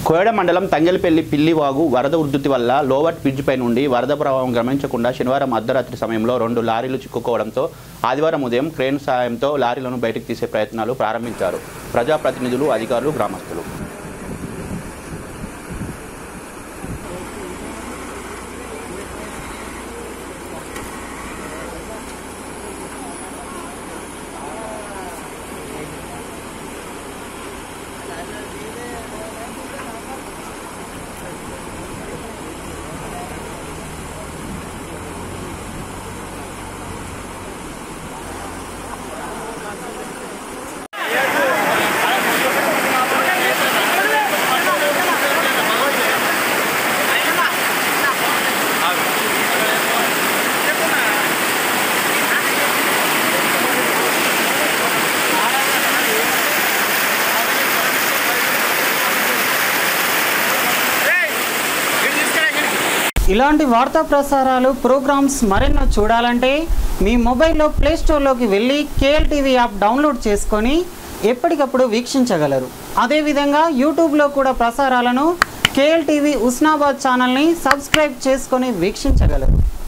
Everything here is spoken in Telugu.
కోయడ మండలం తంగెలపల్లి పిల్లివాగు వరద ఉధృతి వల్ల లోవర్ బ్రిడ్జిపై నుండి వరద ప్రభావం గమనించకుండా శనివారం అర్ధరాత్రి సమయంలో రెండు లారీలు చిక్కుకోవడంతో ఆదివారం ఉదయం క్రేన్ సాయంతో లారీలను బయటకు తీసే ప్రయత్నాలు ప్రారంభించారు ప్రజాప్రతినిధులు అధికారులు గ్రామస్తులు ఇలాంటి వార్తా ప్రసారాలు ప్రోగ్రామ్స్ మరెన్నో చూడాలంటే మీ మొబైల్లో ప్లే స్టోర్లోకి వెళ్ళి కేఎల్ టీవీ యాప్ డౌన్లోడ్ చేసుకొని ఎప్పటికప్పుడు వీక్షించగలరు అదేవిధంగా యూట్యూబ్లో కూడా ప్రసారాలను కేఎల్ టీవీ ఉస్నాబాద్ ఛానల్ని సబ్స్క్రైబ్ చేసుకొని వీక్షించగలరు